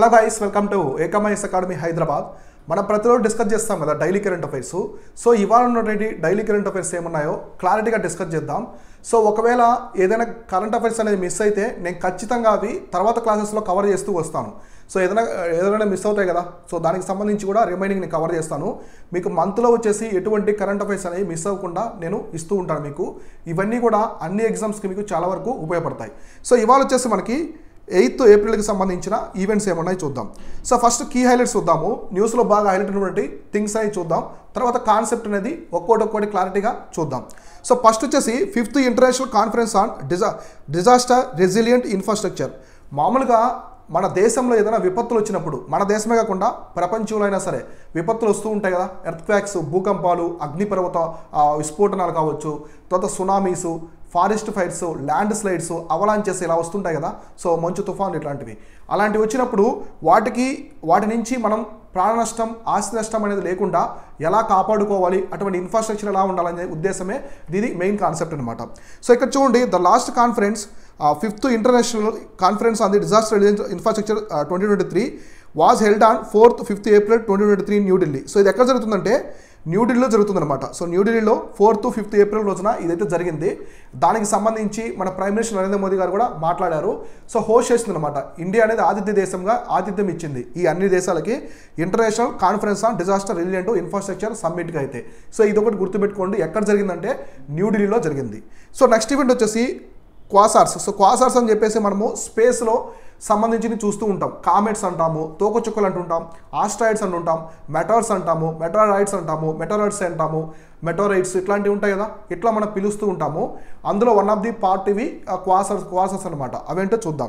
Hello guys welcome to ఏకమైస్ academy Hyderabad మనం ప్రతిరోజు డిస్కస్ చేస్తాం కదా డైలీ కరెంట్ అఫైర్స్ సో ఇవాళ ఉన్నటువంటి డైలీ కరెంట్ అఫైర్స్ ఏమున్నాయో క్లారిటీగా డిస్కస్ చేద్దాం సో ఒకవేళ ఏదైనా కరెంట్ అఫైర్స్ అనేది మిస్ అయితే నేను ఖచ్చితంగా అవి తర్వాత క్లాసెస్లో కవర్ చేస్తూ వస్తాను సో ఏదైనా ఏదైనా మిస్ అవుతాయి కదా సో దానికి సంబంధించి కూడా రిమైనింగ్ నేను కవర్ చేస్తాను మీకు మంత్లో వచ్చేసి ఎటువంటి కరెంట్ అఫైర్స్ అనేవి మిస్ అవ్వకుండా నేను ఇస్తూ ఉంటాను మీకు ఇవన్నీ కూడా అన్ని ఎగ్జామ్స్కి మీకు చాలా వరకు ఉపయోగపడతాయి సో ఇవాళ వచ్చేసి మనకి ఎయిత్ ఏప్రిల్కి సంబంధించిన ఈవెంట్స్ ఏమన్నాయి చూద్దాం సో ఫస్ట్ కీ హైలైట్స్ చూద్దాము న్యూస్లో బాగా హైలైట్ అయినటువంటి థింగ్స్ అని చూద్దాం తర్వాత కాన్సెప్ట్ అనేది ఒక్కోటి ఒక్కోటి క్లారిటీగా చూద్దాం సో ఫస్ట్ వచ్చేసి ఫిఫ్త్ ఇంటర్నేషనల్ కాన్ఫరెన్స్ ఆన్ డిజా డిజాస్టర్ రెసిలియంట్ ఇన్ఫ్రాస్ట్రక్చర్ మామూలుగా మన దేశంలో ఏదైనా విపత్తులు వచ్చినప్పుడు మన దేశమే కాకుండా ప్రపంచంలో అయినా సరే విపత్తులు వస్తూ ఉంటాయి కదా ఎర్త్ క్వాక్స్ భూకంపాలు అగ్నిపర్వత ఆ, విస్ఫోటనాలు కావచ్చు తర్వాత tsunamis forest fires landslides avalanches ఇలా వస్తుంటాయి కదా సో మంచు తుఫాన్లు ఇట్లాంటివి అలాంటివి వచ్చినప్పుడు వాటికి వాటి నుంచి మనం ప్రాణ నష్టం ఆస్తి నష్టం అనేది లేకుండా ఎలా కాపాడుకోవాలి అటువంటి ఇన్ఫ్రాస్ట్రక్చర్ ఎలా ఉండాలనే ఉద్దేశమే ఇది మెయిన్ కాన్సెప్ట్ అనమాట సో ఇక్కడ చూడండి the last conference fifth international conference on the disaster infrastructure twenty twenty three was held on fourth fifth April twenty twenty three New Delhi so ఇది ఎక్కడ జరుగుతుందంటే న్యూఢిల్లీలో జరుగుతుందన్నమాట సో న్యూఢిల్లీలో ఫోర్త్ ఫిఫ్త్ ఏప్రిల్ రోజున ఇదైతే జరిగింది దానికి సంబంధించి మన ప్రైమ్ మినిస్టర్ నరేంద్ర మోదీ గారు కూడా మాట్లాడారు సో హోస్ట్ చేసిందనమాట ఇండియా అనేది ఆతిథ్య దేశంగా ఆతిథ్యం ఇచ్చింది ఈ అన్ని దేశాలకి international conference on disaster resilient infrastructure సమ్మిట్కి అయితే సో ఇది ఒకటి గుర్తుపెట్టుకోండి ఎక్కడ జరిగిందంటే న్యూఢిల్లీలో జరిగింది సో నెక్స్ట్ ఈవెంట్ వచ్చేసి క్వాసార్స్ సో క్వాసార్స్ అని చెప్పేసి మనము స్పేస్లో సంబంధించి చూస్తూ ఉంటాం కామెట్స్ అంటాము తోకచుక్కలు అంటుంటాం ఆస్ట్రాయిడ్స్ అంటుంటాం మెటార్స్ అంటాము మెటారాయిడ్స్ అంటాము మెటారాయిడ్స్ అంటాము మెటోరైడ్స్ ఇట్లాంటివి ఉంటాయి కదా ఇట్లా మనం పిలుస్తూ ఉంటాము అందులో వన్ ఆఫ్ ది పార్ట్ ఇవి క్వాసర్స్ క్వాసర్స్ అనమాట అవేంటో చూద్దాం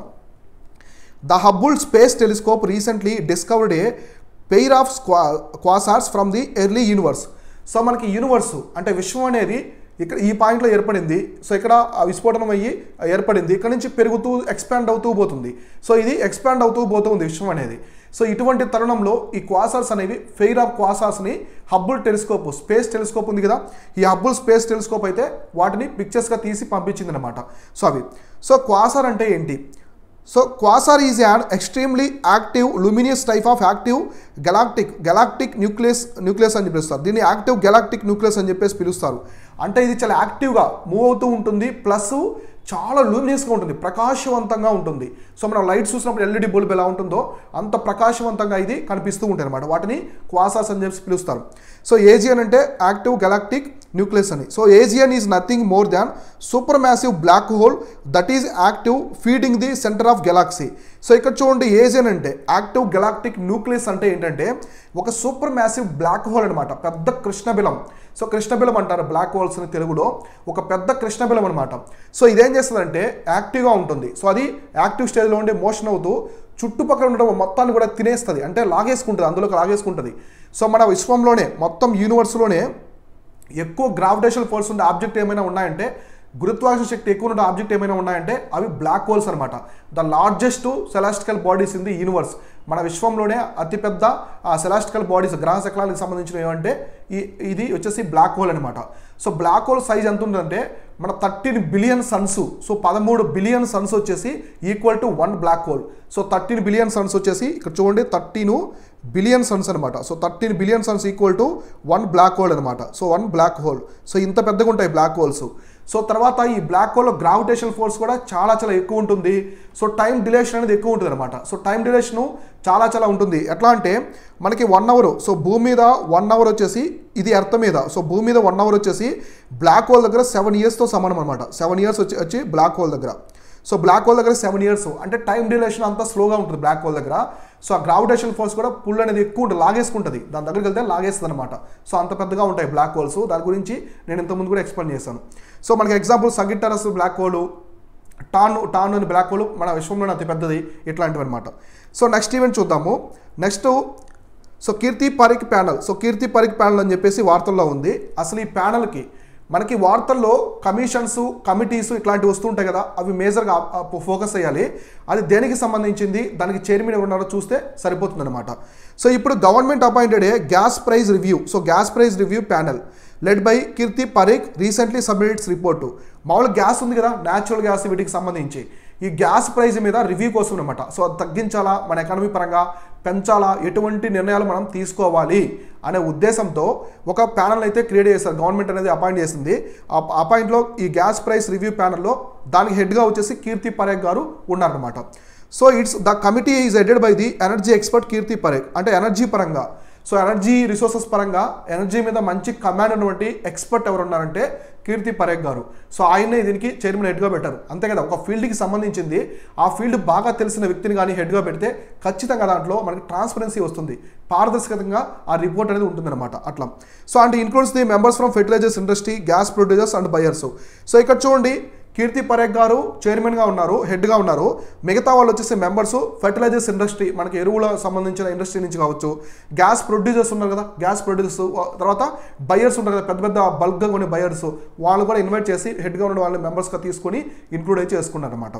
the Hubble space telescope recently discovered a pair of quasars from the early universe so మనకి యూనివర్స్ అంటే విశ్వం అనేది ఇక్కడ ఈ పాయింట్లో ఏర్పడింది సో ఇక్కడ ఆ విస్ఫోటనం అయ్యి ఏర్పడింది ఇక్కడ నుంచి పెరుగుతూ ఎక్స్పాండ్ అవుతూ పోతుంది సో ఇది ఎక్స్పాండ్ అవుతూ పోతుంది విశ్వం అనేది సో ఇటువంటి తరుణంలో ఈ క్వాసార్స్ అనేవి ఫెయిర్ ఆఫ్ క్వాసార్స్ని హబ్బుల్ టెలిస్కోప్ స్పేస్ టెలిస్కోప్ ఉంది కదా ఈ హబ్బుల్ స్పేస్ టెలిస్కోప్ అయితే వాటిని పిక్చర్స్గా తీసి పంపించింది అనమాట సో అవి సో క్వాసార్ అంటే ఏంటి so quasar is an extremely active luminous type of active galactic galactic nucleus nucleus అని పిలుస్తారు దీన్ని యాక్టివ్ గెలాక్టిక్ న్యూక్లియస్ అని చెప్పేసి పిలుస్తారు అంటే ఇది చాలా యాక్టివ్గా మూవ్ అవుతూ ఉంటుంది ప్లస్ చాలా లూమినియస్గా ఉంటుంది ప్రకాశవంతంగా ఉంటుంది సో మనం లైట్ చూసినప్పుడు ఎల్ఈడి బల్బ్ ఎలా ఉంటుందో అంత ప్రకాశవంతంగా ఇది కనిపిస్తూ ఉంటాయి అనమాట వాటిని క్వాసార్స్ అని చెప్పి పిలుస్తారు సో ఏజియన్ అంటే యాక్టివ్ గెలాక్టిక్ న్యూక్లియస్ అని so AGN is nothing more than super massive black hole that is active feeding the centre of galaxy so ఇక్కడ చూడండి ఏజియన్ అంటే యాక్టివ్ గెలాక్టిక్ న్యూక్లియస్ అంటే ఏంటంటే ఒక సూపర్ మ్యాసివ్ బ్లాక్ హోల్ అనమాట పెద్ద కృష్ణబిలం సో కృష్ణబిలం అంటారు బ్లాక్ హోల్స్ అని తెలుగులో ఒక పెద్ద కృష్ణబిలం అనమాట సో ఇదేం చేస్తుందంటే యాక్టివ్గా ఉంటుంది సో అది యాక్టివ్ స్టేజ్లో ఉండి మోషన్ అవుతూ చుట్టుపక్కల ఉండడం మొత్తాన్ని కూడా తినేస్తుంది అంటే లాగేసుకుంటుంది అందులోకి లాగేసుకుంటుంది సో మన విశ్వంలోనే మొత్తం యూనివర్స్లోనే ఎక్కువ గ్రావిటేషన్ ఫోర్స్ ఉండే ఆబ్జెక్ట్ ఏమైనా ఉన్నాయంటే గురుత్వాకర్షణ శక్తి ఎక్కువ ఉన్న ఆబ్జెక్ట్ ఏమైనా ఉన్నాయంటే అవి బ్లాక్ హోల్స్ అనమాట the largest celestial bodies in the universe మన విశ్వంలోనే అతిపెద్ద సెలాస్టికల్ బాడీస్ గ్రహ శకలాలకు సంబంధించిన ఏమంటే ఈ ఇది వచ్చేసి బ్లాక్ హోల్ అనమాట సో బ్లాక్ హోల్ సైజ్ ఎంత ఉంటుందంటే మన థర్టీన్ బిలియన్ సన్స్ సో పదమూడు బిలియన్ సన్స్ వచ్చేసి equal to one black hole so thirteen billion suns వచ్చేసి ఇక్కడ చూడండి థర్టీన్ బిలియన్ సన్స్ అనమాట so thirteen billion suns equal to one black hole అనమాట so one black hole so ఇంత పెద్దగా ఉంటాయి బ్లాక్ హోల్స్ సో తర్వాత ఈ బ్లాక్ హోల్లో గ్రావిటేషన్ ఫోర్స్ కూడా చాలా చాలా ఎక్కువ ఉంటుంది సో టైం డిలేషన్ అనేది ఎక్కువ ఉంటుంది అనమాట సో టైం డిలేషను చాలా చాలా ఉంటుంది ఎట్లా అంటే మనకి వన్ అవర్ సో భూమి మీద వన్ అవర్ వచ్చేసి ఇది ఎర్త్ మీద సో భూమి మీద వన్ అవర్ వచ్చేసి బ్లాక్ హోల్ దగ్గర సెవెన్ ఇయర్స్తో సమానం అనమాట సెవెన్ ఇయర్స్ వచ్చి వచ్చి బ్లాక్ హోల్ దగ్గర సో బ్లాక్ హోల్ దగ్గర సెవెన్ ఇయర్స్ అంటే టైం డిలేషన్ అంతా స్లోగా ఉంటుంది బ్లాక్ హోల్ దగ్గర సో ఆ గ్రావిటేషన్ ఫోర్స్ కూడా పుల్ అనేది ఎక్కువ ఉంటుంది లాగేసుకుంటుంది దాని దగ్గరికి వెళ్తే లాగేస్తుంది అనమాట సో అంత పెద్దగా ఉంటాయి బ్లాక్ హోల్స్ దాని గురించి నేను ఇంతకుముందు కూడా ఎక్స్ప్లెయిన్ చేశాను సో మనకి ఎగ్జాంపుల్ సగిట్టరస్ బ్లాక్ హోల్ టాన్ టాన్ అని బ్లాక్ హోల్ మన విశ్వంలోనే అతి పెద్దది ఇట్లాంటివి అనమాట సో నెక్స్ట్ ఈవెంట్ చూద్దాము next so Kirit Parikh panel so Kirit Parikh panel అని చెప్పేసి వార్తల్లో ఉంది అసలు ఈ ప్యానల్కి మనకి వార్తల్లో కమిషన్స్ కమిటీస్ ఇట్లాంటివి వస్తుంటాయి కదా అవి మేజర్గా ఫోకస్ అయ్యాలి అది దేనికి సంబంధించింది దానికి చైర్మన్ ఎవరు ఉన్నారో చూస్తే సరిపోతుంది అనమాట సో ఇప్పుడు government appointed a gas price review so gas price review panel led by Kirit Parikh recently submit its report మామూలు గ్యాస్ ఉంది కదా న్యాచురల్ గ్యాస్ వీటికి సంబంధించి ఈ గ్యాస్ ప్రైస్ మీద రివ్యూ కోసం అనమాట సో అది తగ్గించాలా మన ఎకానమీ పరంగా పెంచాలా ఎటువంటి నిర్ణయాలు మనం తీసుకోవాలి అనే ఉద్దేశంతో ఒక ప్యానల్ అయితే క్రియేట్ చేశారు గవర్నమెంట్ అనేది అపాయింట్ చేసింది ఆ అపాయింట్లో ఈ గ్యాస్ ప్రైస్ రివ్యూ ప్యానల్లో దానికి హెడ్గా వచ్చేసి కీర్తి పరేఖ్ గారు ఉన్నారనమాట so it's the committee is headed by the energy expert Kirit Parikh అంటే ఎనర్జీ పరంగా సో ఎనర్జీ రిసోర్సెస్ పరంగా ఎనర్జీ మీద మంచి కమాండ్ ఉన్నటువంటి ఎక్స్పర్ట్ ఎవరు ఉన్నారంటే కీర్తి పరేఖ్ గారు సో ఆయన్నే దీనికి చైర్మన్ హెడ్గా పెట్టారు అంతే కదా ఒక ఫీల్డ్కి సంబంధించింది ఆ ఫీల్డ్ బాగా తెలిసిన వ్యక్తిని కానీ హెడ్గా పెడితే ఖచ్చితంగా దాంట్లో మనకి ట్రాన్స్పరెన్సీ వస్తుంది పారదర్శకంగా ఆ రిపోర్ట్ అనేది ఉంటుందన్నమాట అట్లా so and includes the members from fertilisers industry gas producers and buyers so ఇక్కడ చూడండి కీర్తి పరేఖ్ గారు చైర్మన్గా ఉన్నారు హెడ్గా ఉన్నారు మిగతా వాళ్ళు వచ్చేసి మెంబర్స్ ఫెర్టిలైజర్స్ ఇండస్ట్రీ మనకి ఎరువుల సంబంధించిన ఇండస్ట్రీ నుంచి కావచ్చు గ్యాస్ ప్రొడ్యూసర్స్ ఉన్నారు కదా గ్యాస్ ప్రొడ్యూసర్స్ తర్వాత బయర్స్ ఉంటారు కదా పెద్ద పెద్ద బల్క్గా కొన్ని బయర్స్ వాళ్ళు కూడా ఇన్వైట్ చేసి హెడ్గా ఉన్న వాళ్ళని మెంబర్స్గా తీసుకొని ఇంక్లూడ్ అయితే చేసుకున్నారు అనమాట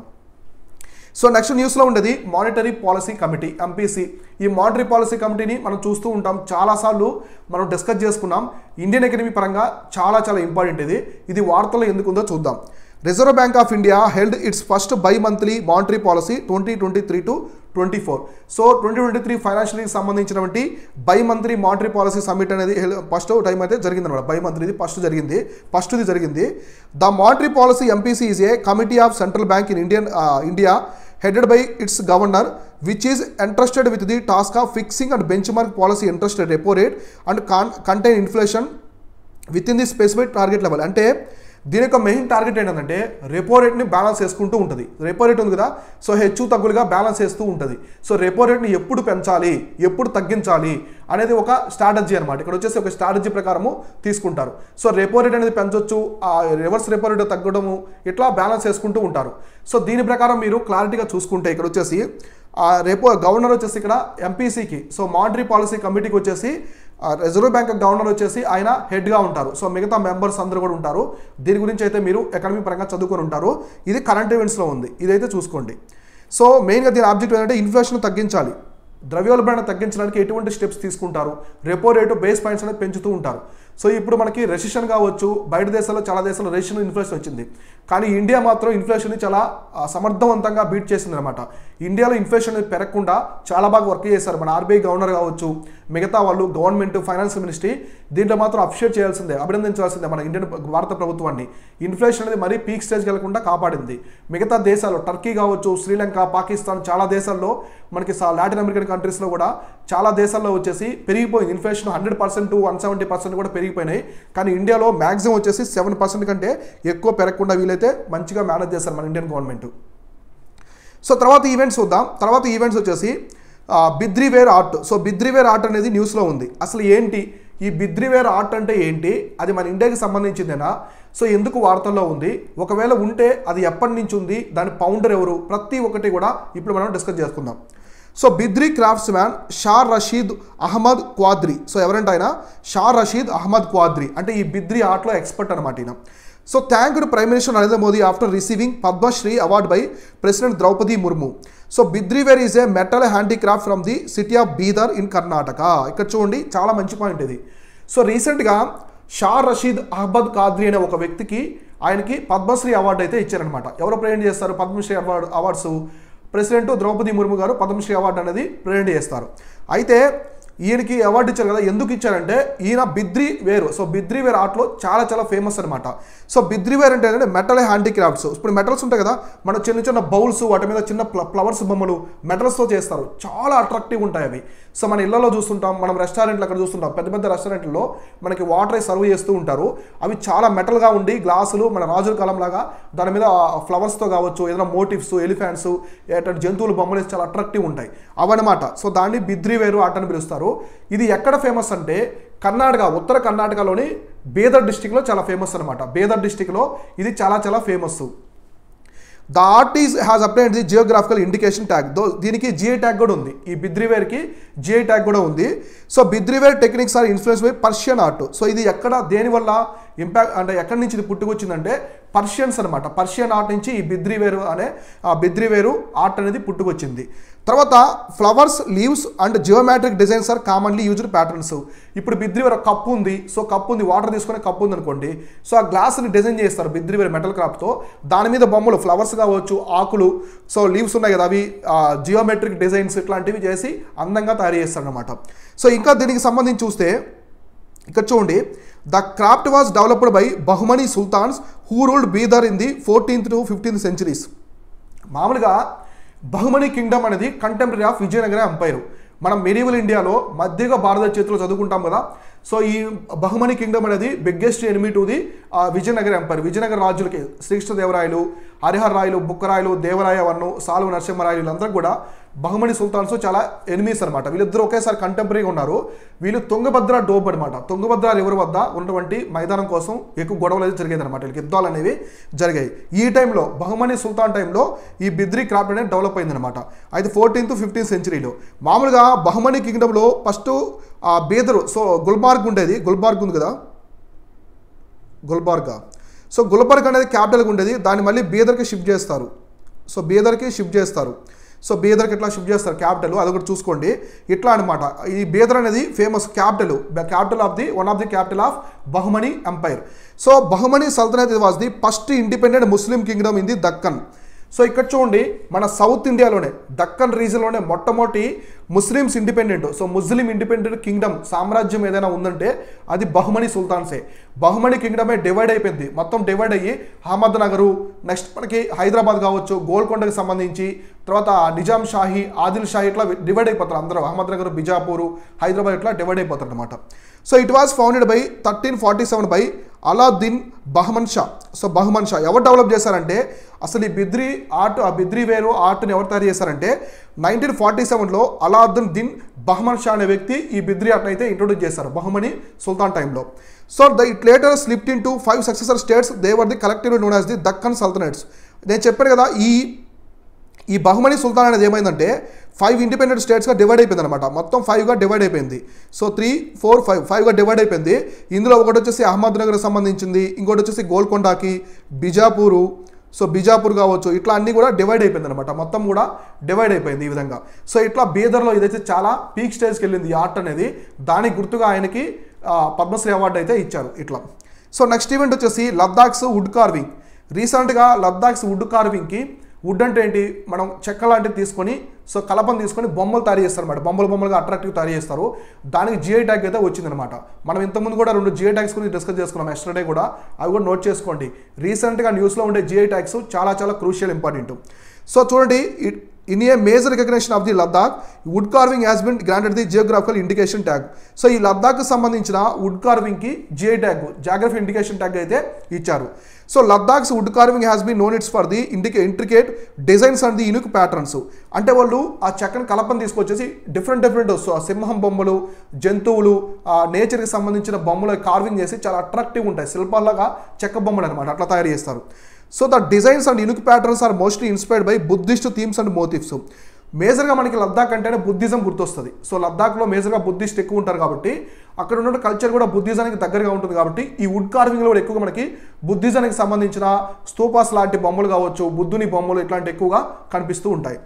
సో నెక్స్ట్ న్యూస్లో ఉండేది మానిటరీ పాలసీ కమిటీ ఎంపీసీ ఈ మానిటరీ పాలసీ కమిటీని మనం చూస్తూ ఉంటాం చాలాసార్లు మనం డిస్కస్ చేసుకున్నాం ఇండియన్ ఎకనమీ పరంగా చాలా చాలా ఇంపార్టెంట్ ఇది ఇది వార్తల్లో ఎందుకు ఉందో చూద్దాం Reserve Bank of India held its first bi monthly monetary policy twenty twenty three to twenty four so twenty twenty three ఫైనాన్షియల్కి సంబంధించినటువంటి bi monthly monetary policy summit అనేది ఫస్ట్ టైం అయితే జరిగింది అనమాట బై మంత్లీది ఫస్ట్ జరిగింది ఫస్ట్ది జరిగింది the monetary policy MPC is a committee of central bank in Indian India headed by its governor which is entrusted with the task of fixing and benchmark policy interest repo rate and con- contain inflation within the specified target level అంటే దీని యొక్క main target ఏంటంటే repo రేట్ని balance చేసుకుంటూ ఉంటుంది repo rate ఉంది కదా so హెచ్చు తగ్గులుగా బ్యాలెన్స్ చేస్తూ ఉంటుంది సో రెపో రేట్ని ఎప్పుడు పెంచాలి ఎప్పుడు తగ్గించాలి అనేది ఒక స్ట్రాటజీ అనమాట ఇక్కడ వచ్చేసి ఒక స్ట్రాటజీ ప్రకారము తీసుకుంటారు సో రెపో రేట్ అనేది పెంచొచ్చు ఆ రివర్స్ రెపో రేట్ తగ్గడము ఇట్లా బ్యాలెన్స్ చేసుకుంటూ ఉంటారు సో దీని ప్రకారం మీరు క్లారిటీగా చూసుకుంటే ఇక్కడ వచ్చేసి ఆ రెపో గవర్నర్ వచ్చేసి ఇక్కడ ఎంపీసీకి సో మానిటరీ పాలసీ కమిటీకి వచ్చేసి ఆ రిజర్వ్ బ్యాంక్ గవర్నర్ వచ్చేసి ఆయన హెడ్గా ఉంటారు సో మిగతా మెంబర్స్ అందరూ కూడా ఉంటారు దీని గురించి అయితే మీరు ఎకనమీ పరంగా చదువుకొని ఉంటారు ఇది కరెంట్ ఈవెంట్స్లో ఉంది ఇదైతే చూసుకోండి సో మెయిన్గా దీని ఆబ్జెక్ట్ ఏంటంటే ఇన్ఫ్లేషన్ తగ్గించాలి ద్రవ్యోల్బణ తగ్గించడానికి ఎటువంటి స్టెప్స్ తీసుకుంటారు రెపో రేటు బేస్ పాయింట్స్ అనేది పెంచుతూ ఉంటారు సో ఇప్పుడు మనకి రెసిషన్ కావచ్చు బయట దేశాల్లో చాలా దేశాల్లో రెసిషన్ ఇన్ఫ్లేషన్ వచ్చింది కానీ ఇండియా మాత్రం ఇన్ఫ్లేషన్ని చాలా ఆ, సమర్థవంతంగా బీట్ చేసింది అనమాట ఇండియాలో ఇన్ఫ్లేషన్ అనేది పెరగకుండా చాలా బాగా వర్క్ చేశారు మన ఆర్బీఐ గవర్నర్ కావచ్చు మిగతా వాళ్ళు గవర్నమెంట్ ఫైనాన్స్ మినిస్ట్రీ దీంట్లో మాత్రం అప్షేట్ చేయాల్సిందే అభినందించాల్సిందే మన ఇండియన్ భారత ప్రభుత్వాన్ని ఇన్ఫ్లేషన్ అనేది మరీ పీక్ స్టేజ్కి వెళ్లకుండా కాపాడింది మిగతా దేశాలు టర్కీ కావచ్చు శ్రీలంక పాకిస్తాన్ చాలా దేశాల్లో మనకి సా- లాటిన్ అమెరికన్ కంట్రీస్లో కూడా చాలా దేశాల్లో వచ్చేసి పెరిగిపోయింది inflation hundred percent one seventy percent కూడా పెరిగిపోయినాయి కానీ ఇండియాలో మ్యాక్సిమం వచ్చేసి సెవెన్ పర్సెంట్ కంటే ఎక్కువ పెరగకుండా వీలైతే మంచిగా మేనేజ్ చేస్తారు మన ఇండియన్ గవర్నమెంట్ సో తర్వాత ఈవెంట్స్ చూద్దాం తర్వాత ఈవెంట్స్ వచ్చేసి ఆ, Bidriware art so Bidriware art అనేది న్యూస్లో ఉంది అసలు ఏంటి ఈ బిద్రివేర్ ఆర్ట్ అంటే ఏంటి అది మన ఇండియాకి సంబంధించిందేనా సో ఎందుకు వార్తల్లో ఉంది ఒకవేళ ఉంటే అది ఎప్పటి నుంచి ఉంది దాని పౌండర్ ఎవరు ప్రతి ఒక్కటి కూడా ఇప్పుడు మనం డిస్కస్ చేసుకుందాం so Bidri craftsman Shah Rashid Ahmed Quadri so ఎవరంటే ఆయన షా రషీద్ అహ్మద్ క్వాద్రి అంటే ఈ బిద్రి ఆర్ట్లో ఎక్స్పర్ట్ అనమాట ఈయన so thanked prime minister Narendra Modi after receiving Padma Shri award by president Droupadi Murmu so Bidriware is a metal handicraft from the city of Bidar in Karnataka ఇక్కడ చూడండి చాలా మంచి పాయింట్ ఇది సో రీసెంట్గా షా రషీద్ అహ్మద్ కాద్రి అనే ఒక వ్యక్తికి ఆయనకి పద్మశ్రీ అవార్డు అయితే ఇచ్చారనమాట ఎవరు ప్రజెంట్ చేస్తారు Padma Shri award awards president Droupadi Murmu గారు పద్మశ్రీ అవార్డు అనేది ప్రజెంట్ చేస్తారు అయితే ఈయనకి అవార్డు ఇచ్చారు కదా ఎందుకు ఇచ్చారంటే ఈయన బిద్రి వేరు సో బిద్రి వేర్ ఆర్ట్లో చాలా చాలా ఫేమస్ అనమాట సో బిద్రి వేర్ అంటే ఏంటంటే మెటల్ హ్యాండీక్రాఫ్ట్స్ ఇప్పుడు మెటల్స్ ఉంటాయి కదా మన చిన్న చిన్న బౌల్స్ వాటి మీద చిన్న ఫ్లవర్స్ బొమ్మలు మెటల్స్తో చేస్తారు చాలా అట్రాక్టివ్ ఉంటాయి అవి సో మన ఇళ్లలో చూస్తుంటాం మనం రెస్టారెంట్లు అక్కడ చూస్తుంటాం పెద్ద పెద్ద రెస్టారెంట్లో మనకి వాటర్ సర్వ్ చేస్తూ ఉంటారు అవి చాలా మెటల్గా ఉండి గ్లాసులు మన రాజుల కాలం లాగా దాని మీద ఫ్లవర్స్తో కావచ్చు ఏదైనా మోటివ్స్ ఎలిఫెంట్స్ ఏటంటే జంతువులు బొమ్మలు వేసి చాలా అట్రాక్టివ్ ఉంటాయి అవన్నమాట సో దాన్ని బిద్రి వేరు ఆట అని పిలుస్తారు ఇది ఎక్కడ ఫేమస్ అంటే కర్ణాటక ఉత్తర కర్ణాటకలోని బేదర్ డిస్టిక్లో చాలా ఫేమస్ అనమాట బేదర్ డిస్టిక్లో ఇది చాలా చాలా famous the art is has applied the geographical indication tag though దీనికి జిఐ ట్యాగ్ కూడా ఉంది ఈ బిద్రివేర్కి జిఐ ట్యాగ్ కూడా ఉంది so Bidriware techniques are influence by Persian art so ఇది ఎక్కడ దేనివల్ల ఇంపాక్ట్ అంటే ఎక్కడి నుంచి ఇది పుట్టుకొచ్చిందంటే పర్షియన్స్ అనమాట పర్షియన్ ఆర్ట్ నుంచి ఈ బిద్రివేరు అనే ఆ బిద్రివేరు ఆర్ట్ అనేది పుట్టుకొచ్చింది తర్వాత flowers leaves and geometric designs are commonly used patterns ఇప్పుడు బిద్రివేర కప్పు ఉంది సో కప్పు ఉంది వాటర్ తీసుకునే కప్పు ఉంది అనుకోండి సో ఆ గ్లాస్ని డిజైన్ చేస్తారు బిద్రివేర మెటల్ క్రాప్తో దాని మీద బొమ్మలు ఫ్లవర్స్ కావచ్చు ఆకులు సో లీవ్స్ ఉన్నాయి కదా అవి జియోమెట్రిక్ డిజైన్స్ ఇట్లాంటివి చేసి అందంగా తయారు చేస్తారు అనమాట సో ఇంకా దీనికి సంబంధించి చూస్తే ఇక్కడ చూడండి the craft was developed by Bahmani sultans who ruled Bidar in the fourteenth to fifteenth centuries మామూలుగా బహుమని కింగ్డమ్ అనేది కంటెంపరీ ఆఫ్ విజయనగర ఎంపైర్ మనం మెరీవల్ ఇండియాలో మధ్యగా భారత చేతిలో చదువుకుంటాం కదా సో ఈ బహుమని కింగ్డమ్ అనేది biggest enemy to the Vijayanagara empire Vijayanagara రాజులకి శ్రీకృష్ణదేవరాయలు హరిహర్ రాయలు బుక్కరాయలు దేవరాయ వర్ణు సాలువ నరసింహరాయలు వీళ్ళందరూ కూడా బహుమని సుల్తాన్స్ చాలా ఎనిమీస్ అనమాట వీళ్ళిద్దరూ ఒకేసారి కంటెంపరీగా ఉన్నారు వీళ్ళు తుంగభద్ర డోబ్ అనమాట తుంగభద్ర రివర్ వద్ద ఉన్నటువంటి మైదానం కోసం ఎక్కువ గొడవలు అయితే జరిగేది అనమాట వీళ్ళకి యుద్ధాలు అనేవి జరిగాయి ఈ టైంలో బహుమని సుల్తాన్ టైంలో ఈ బిద్రీ క్రాఫ్ట్ అనేది డెవలప్ అయిందనమాట అయితే ఫోర్టీన్త్ ఫిఫ్టీన్త్ సెంచరీలో మామూలుగా బహుమని కింగ్డంలో ఫస్ట్ ఆ బీదరు సో గుల్బార్గ్ ఉండేది గుల్బార్గ్ ఉంది కదా గుల్బార్గా సో గుల్బర్గ్ అనేది క్యాపిటల్గా ఉండేది దాన్ని మళ్ళీ బీదర్కి షిఫ్ట్ చేస్తారు సో బీదర్కి షిఫ్ట్ చేస్తారు సో బీదర్కి ఇట్లా షిఫ్ట్ చేస్తారు క్యాపిటల్ అది కూడా చూసుకోండి ఇట్లా అనమాట ఈ బీదర్ అనేది famous capital capital of the one of the capital of Bahmani empire so Bahmani sultanate was the first independent Muslim kingdom in the Deccan so ఇక్కడ చూడండి మన సౌత్ ఇండియాలోనే దక్కన్ రీజన్లోనే మొట్టమొదటి Muslims independent so Muslim independent kingdom సామ్రాజ్యం ఏదైనా ఉందంటే అది బహుమని సుల్తాన్సే బహుమని కింగ్డమే డివైడ్ అయిపోయింది మొత్తం డివైడ్ అయ్యి అహ్మద్ నగరు నెక్స్ట్ మనకి హైదరాబాద్ కావచ్చు గోల్కొండకి సంబంధించి తర్వాత నిజాం షాహీ ఆదిల్ షాహీ ఇట్లా డివైడ్ అయిపోతారు అందరూ అహ్మద్ నగర్ బిజాపూర్ హైదరాబాద్ ఇట్లా డివైడ్ అయిపోతారు అనమాట so it was founded by thirteen forty seven by Alauddin Bahman Shah so Bahman Shah ఎవరు డెవలప్ చేశారంటే అసలు ఈ బిద్రీ ఆర్ట్ ఆ బిద్రీ వేరు ఆర్ట్ని ఎవరు తయారు చేశారంటే నైన్టీన్ ఫార్టీ సెవెన్లో అలాద్దీన్ దిన్ బహమన్ షా అనే వ్యక్తి ఈ బిద్రీ ఆర్ట్ని అయితే ఇంట్రొడ్యూస్ చేశారు బహమని సుల్తాన్ టైంలో so the it later split into five successor states they were the collective known as the Deccan sultanates నేను చెప్పాను కదా ఈ ఈ బహుమని సుల్తాన్ అనేది ఏమైందంటే ఫైవ్ ఇండిపెండెంట్ స్టేట్స్గా డివైడ్ అయిపోయింది అనమాట మొత్తం ఫైవ్గా డివైడ్ అయిపోయింది సో త్రీ ఫోర్ ఫైవ్ ఫైవ్గా డివైడ్ అయిపోయింది ఇందులో ఒకటి వచ్చేసి అహ్మద్ నగర్ సంబంధించింది ఇంకోటి వచ్చేసి గోల్కొండకి బిజాపూరు సో బిజాపూర్ కావచ్చు ఇట్లా అన్నీ కూడా డివైడ్ అయిపోయింది అనమాట మొత్తం కూడా డివైడ్ అయిపోయింది ఈ విధంగా సో ఇట్లా బీదర్లో ఇదైతే చాలా పీక్ స్టేజ్కి వెళ్ళింది ఈ ఆర్ట్ అనేది దానికి గుర్తుగా ఆయనకి ఆ, పద్మశ్రీ అవార్డు అయితే ఇచ్చారు ఇట్లా సో నెక్స్ట్ ఈవెంట్ వచ్చేసి లద్దాఖ్స్ వుడ్ కార్వింగ్ రీసెంట్గా లద్దాఖ్స్ వుడ్ కార్వింగ్కి వుడ్ అంటే ఏంటి మనం చెక్క లాంటివి తీసుకొని సో కలపం తీసుకొని బొమ్మలు తయారు చేస్తారు అనమాట బొమ్మలు బొమ్మలుగా అట్రాక్టివ్ తయారు చేస్తారు దానికి జిఐ ట్యాగ్ అయితే వచ్చిందనమాట మనం ఇంతకుముందు కూడా రెండు జిఐ ట్యాగ్స్ గురించి డిస్కస్ చేసుకున్నాం ఎస్టర్డే కూడా అవి కూడా నోట్ చేసుకోండి రీసెంట్గా న్యూస్లో ఉండే జిఐ ట్యాగ్స్ చాలా చాలా క్రూషియల్ ఇంపార్టెంట్ సో చూడండి in a major recognition of the Ladakh wood carving has been granted the geographical indication tag so ఈ లద్దాఖ్కి సంబంధించిన వుడ్ కార్వింగ్కి GI tag geography indication tag అయితే ఇచ్చారు so Ladakh's wood carving has been known its for the ఇండికే intricate designs and the unique patterns అంటే వాళ్ళు ఆ చెక్కని కలపని తీసుకొచ్చేసి డిఫరెంట్ డిఫరెంట్ సో సింహం బొమ్మలు జంతువులు ఆ నేచర్కి సంబంధించిన బొమ్మలు కార్వింగ్ చేసి చాలా అట్రాక్టివ్ ఉంటాయి శిల్పాల్లాగా చెక్క బొమ్మలు అనమాట అట్లా తయారు చేస్తారు so the designs and unique patterns are mostly inspired by Buddhist themes and motifs మేజర్గా మనకి లద్దాఖ్ అంటేనే బుద్ధిజం గుర్తొస్తుంది సో లద్దాఖ్లో మేజర్గా బుద్ధిస్ట్ ఎక్కువ ఉంటారు కాబట్టి అక్కడ ఉన్న కల్చర్ కూడా బుద్ధిజానికి దగ్గరగా ఉంటుంది కాబట్టి ఈ వుడ్ కార్వింగ్లో కూడా ఎక్కువగా మనకి బుద్ధిజానికి సంబంధించిన స్తూపాస్ లాంటి బొమ్మలు కావచ్చు బుద్ధుని బొమ్మలు ఇట్లాంటి ఎక్కువగా కనిపిస్తూ ఉంటాయి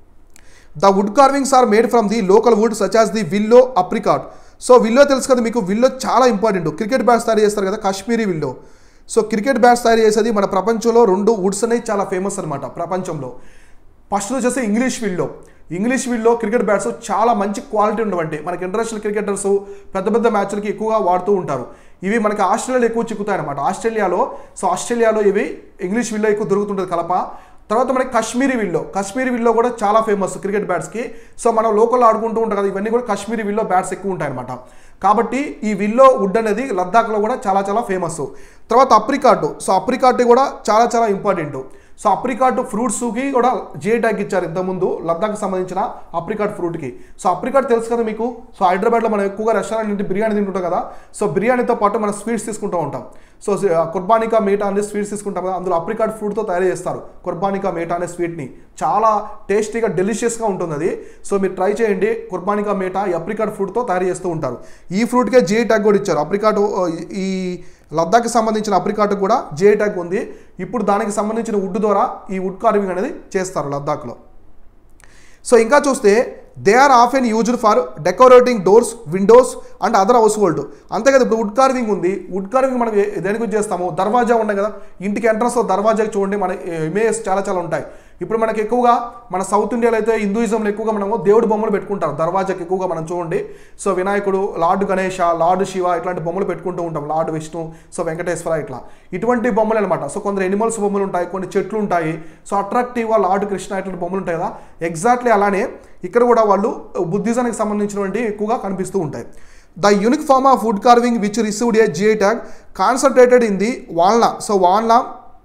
the wood carvings are made from the local wood such as the willow apricot so willow తెలుసు కదా మీకు విల్లో చాలా ఇంపార్టెంట్ క్రికెట్ బ్యాట్స్ తయారు చేస్తారు కదా Kashmiri willow so cricket bats తయారు చేసేది మన ప్రపంచంలో రెండు వుడ్స్ అనేవి చాలా ఫేమస్ అనమాట ప్రపంచంలో ఫస్ట్ వచ్చేసి English willow English willow cricket bats చాలా మంచి క్వాలిటీ ఉండవంటి మనకి ఇంటర్నేషనల్ క్రికెటర్స్ పెద్ద పెద్ద మ్యాచ్లకి ఎక్కువగా వాడుతూ ఉంటారు ఇవి మనకి ఆస్ట్రేలియాలో ఎక్కువ చిక్కుతాయి అనమాట ఆస్ట్రేలియాలో సో ఆస్ట్రేలియాలో ఇవి ఇంగ్లీష్ విల్లో ఎక్కువ దొరుకుతుంటుంది కలప తర్వాత మనకి కాశ్మీరీ విల్లో కాశ్మీరీ విల్లో కూడా చాలా ఫేమస్ క్రికెట్ బ్యాట్స్కి సో మనం లోకల్ ఆడుకుంటూ ఉంటాం కదా ఇవన్నీ కూడా కాశ్మీరీ విల్లో బ్యాట్స్ ఎక్కువ ఉంటాయి అనమాట కాబట్టి ఈ విల్లో వుడ్ అనేది లద్దాఖ్లో కూడా చాలా చాలా ఫేమస్ తర్వాత అప్రికాట్ సో అప్రికాట్ కూడా చాలా చాలా ఇంపార్టెంట్ సో అప్రికాట్ ఫ్రూట్స్కి కూడా జిఐ ట్యాగ్ ఇచ్చారు ఇంతకుముందు లద్దాఖ్కి సంబంధించిన అప్రికాట్ ఫ్రూట్కి సో అప్రికాట్ తెలుసు కదా మీకు సో హైదరాబాద్లో మనం ఎక్కువగా రెస్టారెంట్ నుండి బిర్యానీ తింటుంటాం కదా సో బిర్యానీతో పాటు మనం స్వీట్స్ తీసుకుంటూ ఉంటాం సో కుర్బానికా మీటా అనే స్వీట్స్ తీసుకుంటాం కదా అందులో అప్రికాట్ ఫ్రూట్తో తయారు చేస్తారు కుర్బానికా మీటా అనే స్వీట్ని చాలా టేస్టీగా డెలిషియస్గా ఉంటుంది అది సో మీరు ట్రై చేయండి కుర్బానికా మీటా ఈ అప్రికాట్ ఫ్రూట్తో తయారు చేస్తూ ఉంటారు ఈ ఫ్రూట్కే జిఐ ట్యాగ్ కూడా ఇచ్చారు అప్రికాట్ ఈ లద్దాఖ్కి సంబంధించిన అప్రికాట్ కూడా జిఐ ట్యాగ్ ఉంది ఇప్పుడు దానికి సంబంధించిన వుడ్ ద్వారా ఈ వుడ్ కార్వింగ్ అనేది చేస్తారు లద్దాఖ్లో సో ఇంకా చూస్తే they are often used for decorating doors windows and other household అంతే కదా ఇప్పుడు వుడ్ కార్వింగ్ ఉంది వుడ్ కార్వింగ్ మనం ఏ- దేనికి యూజ్ చేస్తాము దర్వాజా ఉన్నాయి కదా ఇంటికి ఎంట్రన్స్ దర్వాజాకి చూడండి మన ఇమేజెస్ చాలా చాలా ఉంటాయి ఇప్పుడు మనకి ఎక్కువగా మన సౌత్ ఇండియాలో అయితే హిందూయిజంలో ఎక్కువగా మనము దేవుడి బొమ్మలు పెట్టుకుంటారు దర్వాజాకి ఎక్కువగా మనం చూడండి సో వినాయకుడు లార్డ్ గణేష లార్డ్ శివ ఇట్లాంటి బొమ్మలు పెట్టుకుంటూ ఉంటాం లార్డ్ విష్ణు సో వెంకటేశ్వర ఇట్లా ఇటువంటి బొమ్మలు అనమాట సో కొందరు ఎనిమల్స్ బొమ్మలు ఉంటాయి కొన్ని చెట్లు ఉంటాయి సో అట్రాక్టివ్గా లార్డ్ కృష్ణ ఇట్లాంటి బొమ్మలు ఉంటాయి కదా ఎగ్జాక్ట్లీ అలానే ఇక్కడ కూడా వాళ్ళు బుద్ధిజానికి సంబంధించినటువంటి ఎక్కువగా కనిపిస్తూ ఉంటాయి the unique form of wood carving which received a GI tag concentrated in the Walna so Walna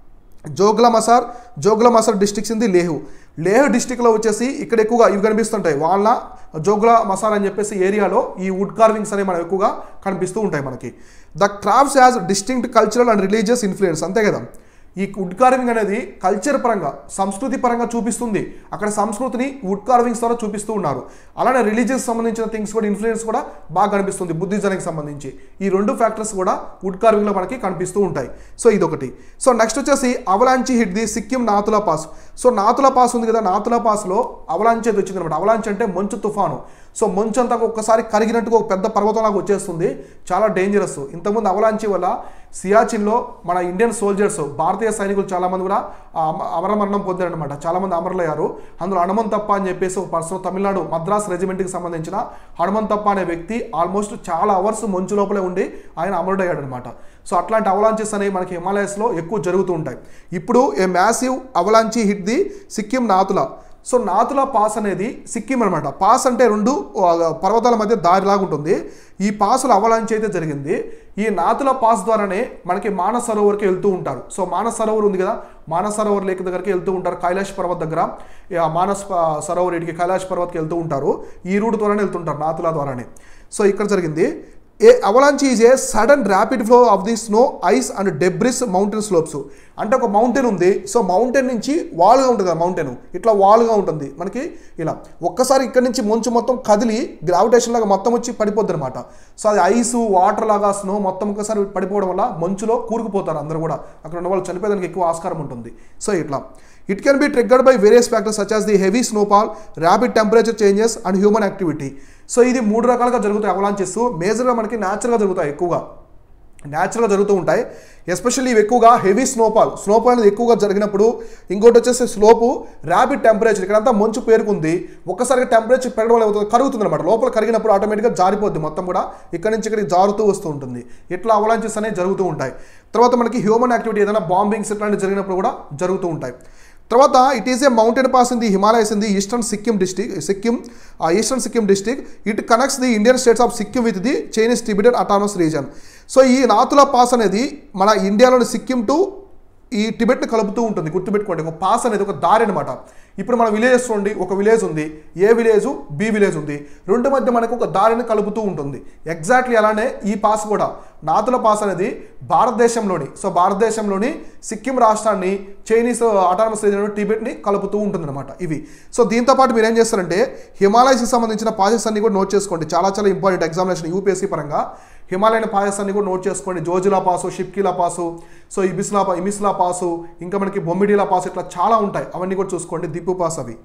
Jogla Masar Jogla Masar districts in the Leh Leh డిస్టిక్లో వచ్చేసి ఇక్కడ ఎక్కువగా ఇవి కనిపిస్తుంటాయి వాళ్ళ జోగ్లా మసార్ అని చెప్పేసి ఏరియాలో ఈ వుడ్ కార్వింగ్స్ అనేవి మనం ఎక్కువగా కనిపిస్తూ ఉంటాయి మనకి the crafts as distinct cultural and religious influence అంతే కదా ఈ వుడ్ కార్వింగ్ అనేది కల్చర్ పరంగా సంస్కృతి పరంగా చూపిస్తుంది అక్కడ సంస్కృతిని వుడ్ కార్వింగ్స్ ద్వారా చూపిస్తూ ఉన్నారు అలానే రిలీజియస్ సంబంధించిన థింగ్స్ కూడా ఇన్ఫ్లుయెన్స్ కూడా బాగా కనిపిస్తుంది బుద్ధిజానికి సంబంధించి ఈ రెండు ఫ్యాక్టర్స్ కూడా వుడ్ కార్వింగ్లో మనకి కనిపిస్తూ ఉంటాయి సో ఇదొకటి సో నెక్స్ట్ వచ్చేసి avalanche hit the Sikkim Nathula pass so Nathula pass ఉంది కదా నాతులా పాస్లో అవలాంచి అయితే వచ్చింది అనమాట అవలాంచి అంటే మంచు తుఫాను సో మంచు అంతా ఒక్కసారి కరిగినట్టుగా ఒక పెద్ద పర్వతంలాగా వచ్చేస్తుంది చాలా డేంజరస్ ఇంతకుముందు అవలాంచి వల్ల సియాచిన్లో మన ఇండియన్ సోల్జర్స్ భారతీయ సైనికులు చాలామంది కూడా ఆ అమ- అమరమరణం పొందారనమాట చాలామంది అమరులయ్యారు అందులో హనుమంతప్ప అని చెప్పేసి ఒక పర్సన్ తమిళనాడు మద్రాస్ రెజిమెంట్కి సంబంధించిన హనుమంతప్ప అనే వ్యక్తి ఆల్మోస్ట్ చాలా అవర్స్ మంచు లోపలే ఉండి ఆయన అమరుడయ్యాడు అనమాట సో అట్లాంటి అవలాంచెస్ అనేవి మనకి హిమాలయస్లో ఎక్కువ జరుగుతూ ఉంటాయి ఇప్పుడు a massive avalanche hit the Sikkim Nathula so Nathula pass అనేది సిక్కిం అనమాట పాస్ అంటే రెండు ఆ, పర్వతాల మధ్య దారిలాగా ఉంటుంది ఈ పాసులు అవలాంచి అయితే జరిగింది ఈ నాతుల పాస్ ద్వారానే మనకి మానస్ సరోవర్కి వెళ్తూ ఉంటారు సో మానస్ సరోవర్ ఉంది కదా మానస్ సరోవర్ లేక్ దగ్గరికి వెళ్తూ ఉంటారు కైలాష్ పర్వత్ దగ్గర ఈ ఆ మానస్ ప- సరోవర్ ఇడికి కైలాష్ పర్వత్కి వెళ్తూ ఉంటారు ఈ రూట్ ద్వారానే వెళ్తుంటారు నాతుల ద్వారానే సో ఇక్కడ జరిగింది a avalanche is a sudden rapid flow of the snow ice and debris mountain slopes అంటే ఒక మౌంటైన్ ఉంది సో మౌంటైన్ నుంచి వాల్గా ఉంటుంది కదా మౌంటైన్ ఇట్లా వాల్గా ఉంటుంది మనకి ఇలా ఒక్కసారి ఇక్కడ నుంచి మంచు మొత్తం కదిలి గ్రావిటేషన్ లాగా మొత్తం వచ్చి పడిపోద్ది అనమాట సో అది ఐస్ వాటర్ లాగా స్నో మొత్తం ఒకసారి పడిపోవడం వల్ల మంచులో కూరుకుపోతారు అందరూ కూడా అక్కడ ఉన్న వాళ్ళు చనిపోయేదానికి ఎక్కువ ఆస్కారం ఉంటుంది సో ఇట్లా it can be triggered by various factors such as the heavy snowfall rapid temperature changes and human activity so ఇది మూడు రకాలుగా జరుగుతాయి అవలాంచెస్ మేజర్గా మనకి న్యాచురల్గా జరుగుతాయి ఎక్కువగా న్యాచురల్గా జరుగుతూ ఉంటాయి ఎస్పెషల్లీ ఇవి ఎక్కువగా హెవీ స్నోఫాల్ స్నోఫాల్ అనేది ఎక్కువగా జరిగినప్పుడు ఇంకోటి వచ్చేసి స్లోపు ర్యాపిడ్ టెంపరేచర్ ఇక్కడంతా మంచు పేరుకుంది ఒక్కసారిగా టెంపరేచర్ పెరగడం వల్ల ఏమవుతుంది? కరుగుతుంది అనమాట లోపల కరిగినప్పుడు ఆటోమేటిక్గా జారిపోద్ది మొత్తం కూడా ఇక్కడ నుంచి ఇక్కడికి జారుతూ వస్తూ ఉంటుంది ఇట్లా అవలాంచెస్ అనేవి జరుగుతూ ఉంటాయి తర్వాత మనకి హ్యూమన్ యాక్టివిటీ ఏదైనా బాంబింగ్స్ ఇట్లాంటివి జరిగినప్పుడు కూడా జరుగుతూ ఉంటాయి తర్వాత it is a mountain pass in the Himalayas in the eastern Sikkim district Sikkim eastern Sikkim district it connects the Indian states of Sikkim with the Chinese Tibetan autonomous region so ఈ నాతులా పాస్ అనేది మన ఇండియాలోని సిక్కిం టు ఈ టిబెట్ని కలుపుతూ ఉంటుంది గుర్తుపెట్టుకోండి ఒక పాస్ అనేది ఒక దారి అనమాట ఇప్పుడు మన విలేజెస్ చూడండి ఒక విలేజ్ ఉంది ఏ విలేజ్ బి విలేజ్ ఉంది రెండు మధ్య మనకు ఒక దారిని కలుపుతూ ఉంటుంది ఎగ్జాక్ట్లీ అలానే ఈ పాస్ కూడా నాతుల పాస్ అనేది భారతదేశంలోని సో భారతదేశంలోని సిక్కిం రాష్ట్రాన్ని చైనీస్ ఆటానమస్ రీజన్ టిబెట్ని కలుపుతూ ఉంటుంది అనమాట ఇవి సో దీంతో పాటు మీరు ఏం చేస్తారంటే హిమాలయస్కి సంబంధించిన పాసెస్ అన్ని కూడా నోట్ చేసుకోండి చాలా చాలా ఇంపార్టెంట్ ఎగ్జామినేషన్ యూపీఎస్సీ పరంగా హిమాలయన్ పాయస్ అన్ని కూడా నోట్ చేసుకోండి Zojila pass Shipkila pass so ఇబిస్లా ఇమిస్లా పాసు ఇంకా మనకి బొమ్మిడిలా పాసు ఇట్లా చాలా ఉంటాయి అవన్నీ కూడా చూసుకోండి దిప్పు పాస్ అవి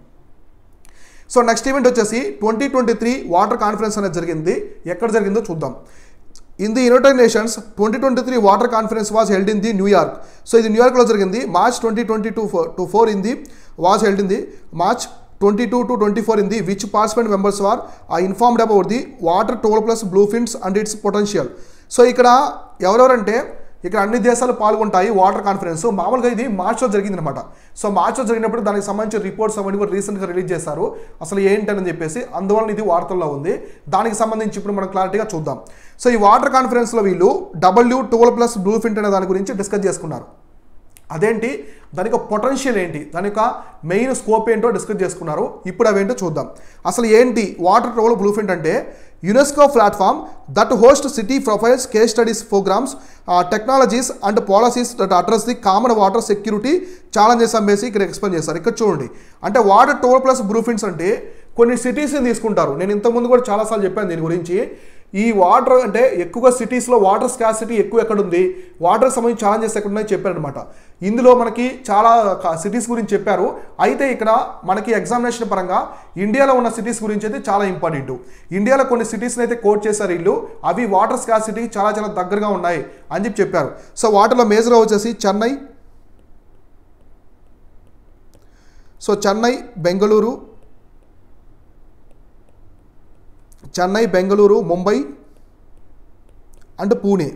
సో నెక్స్ట్ ఈవెంట్ వచ్చేసి twenty twenty three water conference అనేది జరిగింది ఎక్కడ జరిగిందో చూద్దాం in the United Nations twenty twenty three water conference was held in the New York so ఇది న్యూయార్క్లో జరిగింది March twenty twenty two four to four in the was held in the March twenty two to twenty four in the which participant members are informed about the water toll plus blue blueprint and its potential so ఇక్కడ ఎవరెవరంటే ఇక్కడ అన్ని దేశాలు పాల్గొంటాయి water conference మామూలుగా ఇది మార్చ్లో జరిగింది అనమాట సో మార్చ్లో జరిగినప్పుడు దానికి సంబంధించిన రిపోర్ట్స్ అవన్నీ కూడా రీసెంట్గా రిలీజ్ చేశారు అసలు ఏంటని చెప్పేసి అందువలన ఇది వార్తల్లో ఉంది దానికి సంబంధించి ఇప్పుడు మనం క్లారిటీగా చూద్దాం సో ఈ వాటర్ కాన్ఫరెన్స్లో వీళ్ళు W twelve plus blueprint అనే దాని గురించి డిస్కస్ చేసుకున్నారు అదేంటి దాని యొక్క పొటెన్షియల్ ఏంటి దాని యొక్క మెయిన్ స్కోప్ ఏంటో డిస్కస్ చేసుకున్నారు ఇప్పుడు అవేంటో చూద్దాం అసలు ఏంటి వాటర్ ట్రోల్ బ్లూఫింట్ అంటే UNESCO platform that host city profiles case studies programmes technologies and policies that address the common water security challenges అమ్మేసి ఇక్కడ ఎక్స్ప్లెయిన్ చేస్తారు ఇక్కడ చూడండి అంటే వాటర్ టోల్ ప్లస్ బ్లూఫింట్స్ అంటే కొన్ని సిటీస్ని తీసుకుంటారు నేను ఇంతకుముందు కూడా చాలాసార్లు చెప్పాను దీని గురించి ఈ వాటర్ అంటే ఎక్కువగా సిటీస్లో వాటర్ స్కాసిటీ ఎక్కువ ఎక్కడ ఉంది వాటర్కి సంబంధించి ఛాలెంజెస్ ఎక్కడ ఉన్నాయో చెప్పారనమాట ఇందులో మనకి చాలా సిటీస్ గురించి చెప్పారు అయితే ఇక్కడ మనకి ఎగ్జామినేషన్ పరంగా ఇండియాలో ఉన్న సిటీస్ గురించి అయితే చాలా ఇంపార్టెంట్ ఇండియాలో కొన్ని సిటీస్ని అయితే కోట్ చేశారు వీళ్ళు అవి వాటర్ స్కాసిటీ చాలా చాలా దగ్గరగా ఉన్నాయి అని చెప్పి చెప్పారు సో వాటిలో మేజర్గా వచ్చేసి Chennai so Chennai Bengaluru Chennai Bengaluru Mumbai and Pune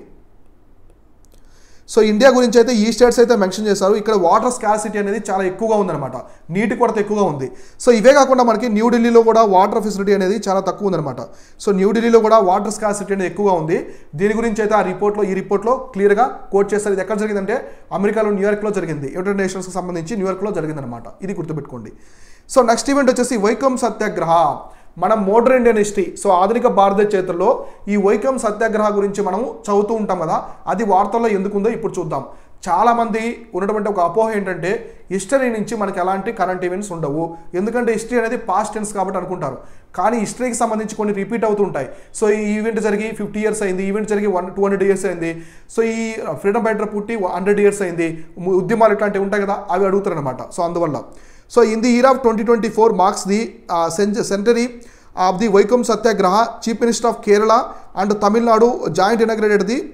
so India గురించి అయితే ఈ స్టేట్స్ అయితే మెన్షన్ చేశారు ఇక్కడ వాటర్ స్కాసిటీ అనేది చాలా ఎక్కువగా ఉందన్నమాట నీటి కొరత ఎక్కువగా ఉంది సో ఇవే కాకుండా మనకి న్యూఢిల్లీలో కూడా వాటర్ ఫెసిలిటీ అనేది చాలా తక్కువ ఉందన్నమాట సో న్యూఢిల్లీలో కూడా వాటర్ స్కాసిటీ అనేది ఎక్కువగా ఉంది దీని గురించి అయితే ఆ రిపోర్ట్లో ఈ రిపోర్ట్లో క్లియర్గా కోట్ చేస్తారు ఇది ఎక్కడ జరిగిందంటే అమెరికాలో న్యూయార్క్లో జరిగింది యునైటెడ్ నేషన్స్కి సంబంధించి న్యూయార్క్లో జరిగిందనమాట ఇది గుర్తుపెట్టుకోండి సో నెక్స్ట్ ఈవెంట్ వచ్చేసి వైకం సత్యాగ్రహ మనం మోడర్న్ ఇండియన్ హిస్టరీ సో ఆధునిక భారతదేశ చరిత్రలో ఈ వైకం సత్యాగ్రహ గురించి మనం చదువుతూ ఉంటాం కదా అది వార్తల్లో ఎందుకుందో ఇప్పుడు చూద్దాం చాలామంది ఉన్నటువంటి ఒక అపోహ ఏంటంటే హిస్టరీ నుంచి మనకి ఎలాంటి కరెంట్ ఈవెంట్స్ ఉండవు ఎందుకంటే హిస్టరీ అనేది పాస్ట్ టెన్స్ కాబట్టి అనుకుంటారు కానీ హిస్టరీకి సంబంధించి కొన్ని రిపీట్ అవుతుంటాయి సో ఈ ఈవెంట్ జరిగి ఫిఫ్టీ ఇయర్స్ అయింది ఈవెంట్ జరిగి వన్ టూ హండ్రెడ్ ఇయర్స్ అయింది సో ఈ ఫ్రీడమ్ ఫైటర్ పుట్టి హండ్రెడ్ ఇయర్స్ అయింది ఉద్యమాలు ఇట్లాంటివి ఉంటాయి కదా అవి అడుగుతారు అనమాట సో అందువల్ల so in the year of twenty twenty four marks the century of the Vaikom Satyagraha chief minister of Kerala and Tamil Nadu joint inaugurated the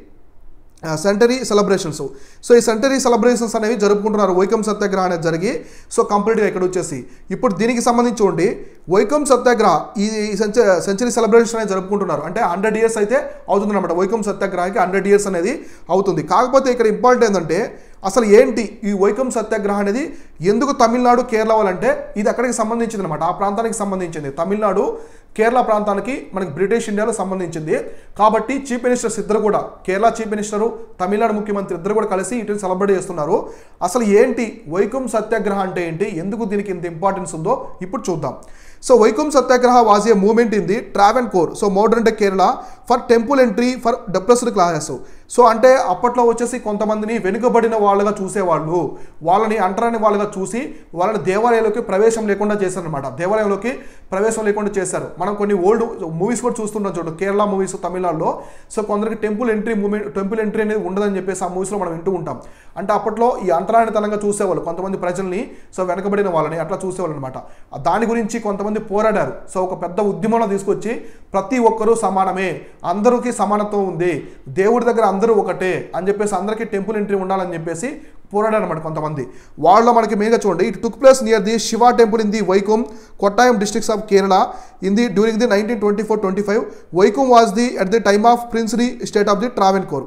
centenary celebrations so ఈ సెంటరీ సెలబ్రేషన్స్ అనేవి జరుపుకుంటున్నారు వైకం సత్యాగ్రహ అనేది జరిగి సో కంప్లీట్గా ఇక్కడ వచ్చేసి ఇప్పుడు దీనికి సంబంధించి ఉండి వైకం సత్యాగ్రహ ఈ సెంచరీ సెలబ్రేషన్ అనేది జరుపుకుంటున్నారు అంటే హండ్రెడ్ ఇయర్స్ అయితే అవుతుంది అనమాట వైకం సత్యాగ్రహకి హండ్రెడ్ ఇయర్స్ అనేది అవుతుంది కాకపోతే ఇక్కడ ఇంపార్టెంట్ ఏంటంటే అసలు ఏంటి ఈ వైకం సత్యాగ్రహ అనేది ఎందుకు తమిళనాడు కేరళ వాళ్ళంటే ఇది అక్కడికి సంబంధించింది అనమాట ఆ ప్రాంతానికి సంబంధించింది తమిళనాడు కేరళ ప్రాంతానికి మనకి బ్రిటిష్ ఇండియాలో సంబంధించింది కాబట్టి చీఫ్ మినిస్టర్స్ ఇద్దరు కూడా కేరళ చీఫ్ మినిస్టరు తమిళనాడు ముఖ్యమంత్రి ఇద్దరు కూడా కలిసి ఇటు సెలబ్రేట్ చేస్తున్నారు అసలు ఏంటి వైకం సత్యాగ్రహ అంటే ఏంటి ఎందుకు దీనికి ఇంత ఇంపార్టెన్స్ ఉందో ఇప్పుడు చూద్దాం so Vaikom Satyagraha was a movement in the Travancore so modern day Kerala for temple entry for depressed classes so అంటే అప్పట్లో వచ్చేసి కొంతమందిని వెనుకబడిన వాళ్ళుగా చూసేవాళ్ళు వాళ్ళని అంటరాని వాళ్ళుగా చూసి వాళ్ళని దేవాలయంలోకి ప్రవేశం లేకుండా చేశారనమాట దేవాలయంలోకి ప్రవేశం లేకుండా చేశారు మనం కొన్ని ఓల్డ్ మూవీస్ కూడా చూస్తుంటాం చూడు కేరళ మూవీస్ తమిళనాడులో సో కొందరికి temple entry movement temple entry అనేది ఉండదని చెప్పేసి ఆ మూవీస్లో మనం వింటూ ఉంటాం అంటే అప్పట్లో ఈ అంతరానితనంగా చూసేవాళ్ళు కొంతమంది ప్రజల్ని సో వెనకబడిన వాళ్ళని అట్లా చూసేవాళ్ళు అనమాట దాని గురించి కొంతమంది పోరాడారు సో ఒక పెద్ద ఉద్యమంలో తీసుకొచ్చి ప్రతి ఒక్కరూ సమానమే అందరికీ సమానత్వం ఉంది దేవుడి దగ్గర అందరూ ఒకటే అని చెప్పేసి అందరికీ టెంపుల్ ఎంట్రీ ఉండాలని చెప్పేసి పోరాడారు అనమాట కొంతమంది వాళ్ళలో మనకి మెయిన్గా చూడండి it took place near the Shiva temple in the Vaikom Kottayam districts of Kerala in the during the nineteen twenty four twenty five Vaikom was the at the time of princely state of the Travancore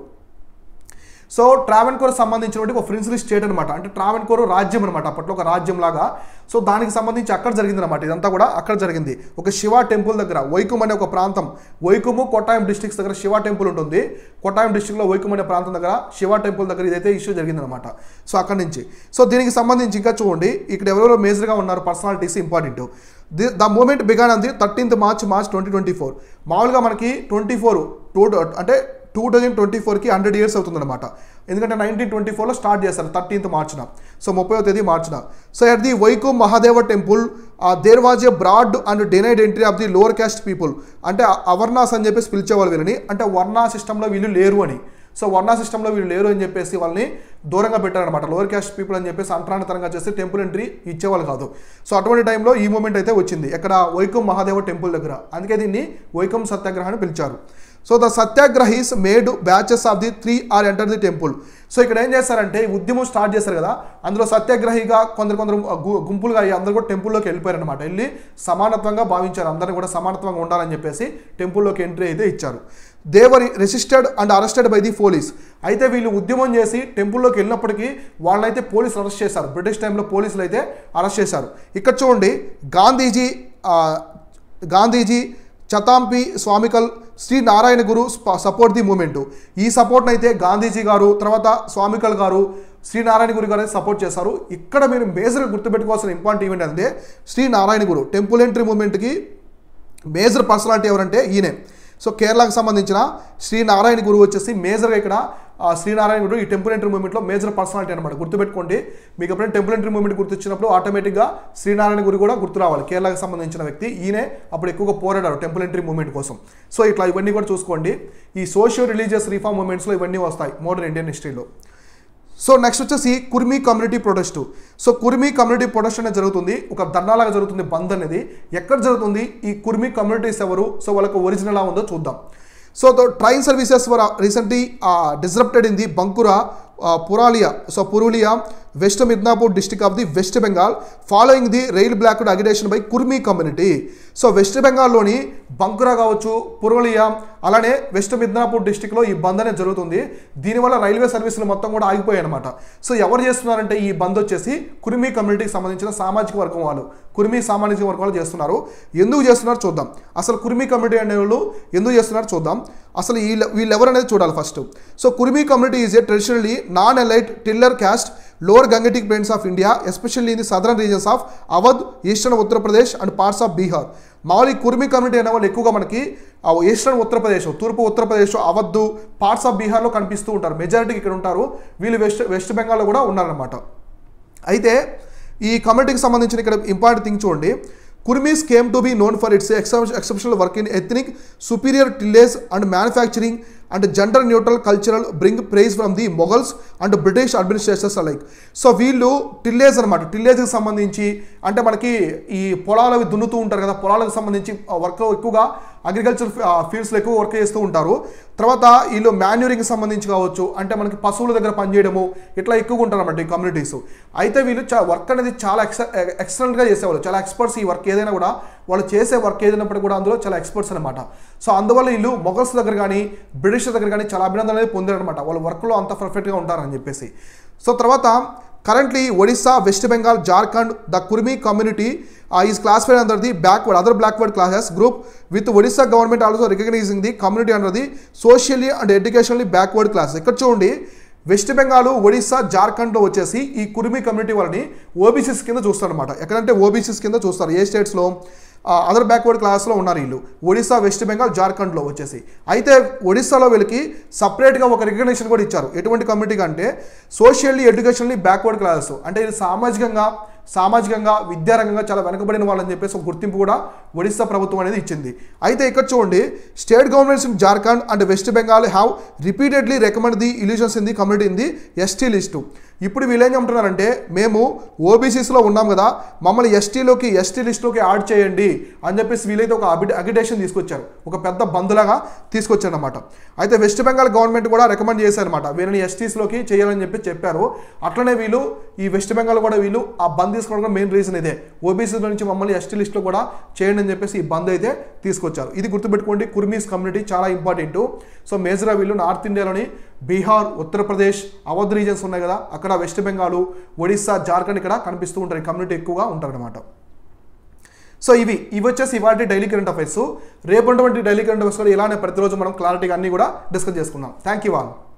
so Travancore సంబంధించినటువంటి ఒక ప్రిన్స్లీ స్టేట్ అనమాట అంటే ట్రావెన్కోర్ రాజ్యం అనమాట అప్పట్లో ఒక రాజ్యం లాగా సో దానికి సంబంధించి అక్కడ జరిగింది అనమాట ఇదంతా కూడా అక్కడ జరిగింది ఒక శివ టెంపుల్ దగ్గర వైకుమ్ అనే ఒక ప్రాంతం వైకుము కొట్టాయం డిస్ట్రిక్ట్స్ దగ్గర శివ టెంపుల్ ఉంటుంది కొట్టాయం డిస్ట్రిక్ట్లో వైకుమ్ అనే ప్రాంతం దగ్గర శివ టెంపుల్ దగ్గర ఇదైతే ఇష్యూ జరిగిందనమాట సో అక్కడి నుంచి సో దీనికి సంబంధించి ఇంకా చూడండి ఇక్కడ ఎవరెవరో మేజర్గా ఉన్నారు personalities important the the movement began అంది thirteenth March March twenty twenty four మామూలుగా మనకి ట్వంటీ ఫోర్ టూ అంటే టూ థౌజండ్ ట్వంటీ ఫోర్కి హండ్రెడ్ ఇయర్స్ అవుతుందన్నమాట ఎందుకంటే నైన్టీన్ ట్వంటీ ఫోర్లో స్టార్ట్ చేశారు థర్టీన్త్ మార్చిన సో ముప్పై తేదీ మార్చిన so at the Vaikom Mahadeva temple there was a broad and denied entry of the lower caste people అంటే అవర్నాస్ అని చెప్పేసి పిలిచేవాళ్ళు వీళ్ళని అంటే వర్ణా సిస్టంలో వీళ్ళు లేరు అని సో వర్ణా సిస్టంలో వీళ్ళు లేరు అని చెప్పేసి వాళ్ళని దూరంగా పెట్టారనమాట లోవర్ క్యాస్ట్ పీపుల్ అని చెప్పేసి అంతరానితనంగా చేస్తే టెంపుల్ ఎంట్రీ ఇచ్చేవాళ్ళు కాదు సో అటువంటి టైంలో ఈ మూమెంట్ అయితే వచ్చింది ఎక్కడ వైకం మహాదేవ టెంపుల్ దగ్గర అందుకే దీన్ని వైకం సత్యాగ్రహ అని పిలిచారు so the satyagrahis made batches of the three or enter the temple so ఇక్కడ ఏం చేస్తారంటే ఈ ఉద్యమం స్టార్ట్ చేశారు కదా అందులో సత్యాగ్రహిగా కొందరు కొందరు గు- గుంపులుగా అయ్యి అందరూ కూడా టెంపుల్లోకి వెళ్ళిపోయారు అనమాట వెళ్ళి సమానత్వంగా భావించారు అందరిని కూడా సమానత్వంగా ఉండాలని చెప్పేసి టెంపుల్లోకి ఎంట్రీ అయితే ఇచ్చారు they were resisted and arrested by the police అయితే వీళ్ళు ఉద్యమం చేసి టెంపుల్లోకి వెళ్ళినప్పటికీ వాళ్ళనైతే పోలీసులు అరెస్ట్ చేశారు బ్రిటిష్ టైంలో పోలీసులు అయితే అరెస్ట్ చేశారు ఇక్కడ చూడండి గాంధీజీ ఆ, గాంధీజీ చతాంపి స్వామికల్ శ్రీ నారాయణ గురు స్ప- సపోర్ట్ ది మూమెంట్ ఈ సపోర్ట్ని అయితే గాంధీజీ గారు తర్వాత స్వామికల్ గారు శ్రీ నారాయణ గురు గారు అయితే సపోర్ట్ చేశారు ఇక్కడ మీరు మేజర్గా గుర్తుపెట్టుకోవాల్సిన ఇంపార్టెంట్ ఈవెంట్ అంటే శ్రీ నారాయణ గురు టెంపుల్ ఎంట్రీ మూమెంట్కి మేజర్ పర్సనాలిటీ ఎవరంటే ఈయనే సో కేరళకు సంబంధించిన శ్రీ నారాయణ గురువు వచ్చేసి మేజర్గా ఇక్కడ ఆ, శ్రీనారాయణ గురు ఈ టెంపుల్ ఎంట్రీ మూవ్మెంట్లో మేజర్ పర్సనాలిటీ అనమాట గుర్తుపెట్టుకోండి మీకు ఎప్పుడైనా టెంపుల్ ఎంట్రీ మూవ్మెంట్ గుర్తొచ్చినప్పుడు ఆటోమేటిక్గా శ్రీనారాయణ గురి కూడా గుర్తు రావాలి కేరళకు సంబంధించిన వ్యక్తి ఈయనే అప్పుడు ఎక్కువగా పోరాడారు టెంపుల్ ఎంట్రీ మూవ్మెంట్ కోసం సో ఇట్లా ఇవన్నీ కూడా చూసుకోండి ఈ సోషియో రిలీజియస్ రిఫార్మ్ మూవ్మెంట్స్లో ఇవన్నీ వస్తాయి మోడర్న్ ఇండియన్ హిస్టరీలో సో నెక్స్ట్ వచ్చేసి Kurmi community protest so Kurmi community protest అనేది జరుగుతుంది ఒక ధర్నాలాగా జరుగుతుంది బంద్ అనేది ఎక్కడ జరుగుతుంది ఈ కుర్మీ కమ్యూనిటీస్ ఎవరు సో వాళ్ళకి ఒరిజినల్ ఎలా ఉందో చూద్దాం so the train services were recently disrupted in the Bankura Purulia so Purulia West Midnapore district of the West Bengal following the rail blocked agitation by Kurmi community so West బెంగాల్లోని బంకురా కావచ్చు పురులియా అలానే వెస్ట్ మిద్నాపూర్ డిస్టిక్లో ఈ బంద్ అనేది జరుగుతుంది దీనివల్ల రైల్వే సర్వీసులు మొత్తం కూడా ఆగిపోయాయి అనమాట సో ఎవరు చేస్తున్నారంటే ఈ బంద్ వచ్చేసి కుర్మీ కమ్యూనిటీకి సంబంధించిన సామాజిక వర్గం వాళ్ళు కుర్మీ సామాజిక వర్గం వాళ్ళు చేస్తున్నారు ఎందుకు చేస్తున్నారు చూద్దాం అసలు కుర్మీ కమ్యూనిటీ అనే వాళ్ళు ఎందుకు చేస్తున్నారు చూద్దాం అసలు వీళ్ళ వీళ్ళు ఎవరు అనేది చూడాలి first so Kurmi community is a traditionally non elite tiller caste lower Gangetic plains of India especially in the southern regions of Awadh eastern Uttar Pradesh and parts of Bihar మామూలు ఈ కుర్మీ కమ్యూనిటీ అనే వాళ్ళు ఎక్కువగా మనకి ఆ ఈస్టర్న్ ఉత్తరప్రదేశ్ తూర్పు ఉత్తరప్రదేశ్ అవద్దు పార్ట్స్ ఆఫ్ బీహార్లో కనిపిస్తూ ఉంటారు మెజారిటీ ఇక్కడ ఉంటారు వీళ్ళు వెస్ట్ వెస్ట్ బెంగాల్లో కూడా ఉన్నారన్నమాట అయితే ఈ కమ్యూనిటీకి సంబంధించిన ఇక్కడ ఇంపార్టెంట్ థింగ్ చూడండి Kurmis came to be known for its exceptional work in ethnic superior tillage and manufacturing and gender neutral cultural bring praise from the Mughals and British administrations like so వీళ్ళు టిల్లేజ్ అనమాట టిల్లేజ్కి సంబంధించి అంటే మనకి ఈ పొలాలు అవి దున్నుతూ ఉంటారు కదా పొలాలకు సంబంధించి వర్క్లో ఎక్కువగా అగ్రికల్చర్ ఫీల్డ్స్లో ఎక్కువ వర్క్ చేస్తూ ఉంటారు తర్వాత వీళ్ళు మాన్యూరింగ్కి సంబంధించి కావచ్చు అంటే మనకి పశువుల దగ్గర పనిచేయడము ఇట్లా ఎక్కువగా ఉంటారు అన్నమాట ఈ కమ్యూనిటీస్ అయితే వీళ్ళు చా వర్క్ అనేది చాలా ఎక్స ఎక్సలెంట్గా చేసేవాళ్ళు చాలా ఎక్స్పర్ట్స్ ఈ వర్క్ ఏదైనా కూడా వాళ్ళు చేసే వర్క్ ఏదైనప్పటికీ కూడా అందులో చాలా ఎక్స్పర్ట్స్ అనమాట సో అందువల్ల వీళ్ళు మొఘల్స్ దగ్గర కానీ బ్రిటిష్ దగ్గర కానీ చాలా అభినందన అనేది పొందారనమాట వాళ్ళ వర్క్లో అంత పర్ఫెక్ట్గా ఉంటారని చెప్పేసి సో తర్వాత currently Odisha West Bengal Jharkhand the Kurmi community is classified under the backward other backward classes group with Odisha government also recognizing the community under the socially and educationally backward class ఇక్కడ చూడండి వెస్ట్ బెంగాల్ ఒడిస్సా జార్ఖండ్లో వచ్చేసి ఈ కుర్మీ కమ్యూనిటీ వాళ్ళని ఓబీసీస్ కింద చూస్తారనమాట ఎక్కడంటే ఓబీసీస్ కింద చూస్తారు ఏ స్టేట్స్లో అదర్ బ్యాక్వర్డ్ క్లాస్లో ఉన్నారు వీళ్ళు ఒడిస్సా వెస్ట్ బెంగాల్ జార్ఖండ్లో వచ్చేసి అయితే ఒడిస్సాలో వీళ్ళకి సపరేట్గా ఒక రికగ్నేషన్ కూడా ఇచ్చారు ఎటువంటి కమ్యూనిటీగా అంటే సోషల్లీ ఎడ్యుకేషనల్లీ బ్యాక్వర్డ్ క్లాసెస్ అంటే ఇది సామాజికంగా సామాజికంగా విద్యారంగంగా చాలా వెనుకబడిన వాళ్ళని చెప్పేసి ఒక గుర్తింపు కూడా ఒడిస్సా ప్రభుత్వం అనేది ఇచ్చింది అయితే ఇక్కడ చూడండి state governments in Jharkhand and West Bengal have repeatedly recommend the ఇల్యూషన్స్ in the community in the ST list ఇప్పుడు వీళ్ళు ఏం చెప్తున్నారంటే మేము ఓబీసీస్లో ఉన్నాం కదా మమ్మల్ని ఎస్టీలోకి ఎస్టీ లిస్టులోకి యాడ్ చేయండి అని చెప్పేసి వీలైతే ఒక అబి అగిటేషన్ తీసుకొచ్చారు ఒక పెద్ద బంధులాగా తీసుకొచ్చారు అనమాట అయితే వెస్ట్ బెంగాల్ గవర్నమెంట్ కూడా రికమెండ్ చేశారనమాట వీళ్ళని ఎస్టీస్లోకి చేయాలని చెప్పి చెప్పారు అట్లనే వీళ్ళు ఈ వెస్ట్ బెంగాల్ కూడా వీళ్ళు ఆ బంద్ తీసుకోవడం మెయిన్ రీజన్ ఇదే ఓబీసీ నుంచి మమ్మల్ని ఎస్టీ లిస్ట్లో కూడా చేయండి అని చెప్పేసి ఈ బంద్ అయితే తీసుకొచ్చారు ఇది గుర్తుపెట్టుకోండి కుర్మీస్ కమ్యూనిటీ చాలా ఇంపార్టెంట్ సో మేజర్గా వీళ్ళు నార్త్ ఇండియాలోని బీహార్ ఉత్తరప్రదేశ్ అవధ్ రీజన్స్ ఉన్నాయి కదా అక్కడ వెస్ట్ బెంగాల్ ఒడిస్సా జార్ఖండ్ ఇక్కడ కనిపిస్తూ ఉంటారు ఈ కమ్యూనిటీ ఎక్కువగా ఉంటారనమాట సో ఇవి ఇవి వచ్చేసి ఇవాటి డైలీ కరెంట్ అఫైర్స్ రేపు ఉన్నటువంటి డైలీ కరెంట్ అఫైర్స్ కూడా ఇలానే ప్రతిరోజు మనం క్లారిటీగా అన్ని కూడా డిస్కస్ చేసుకుందాం థ్యాంక్ యూ ఆల్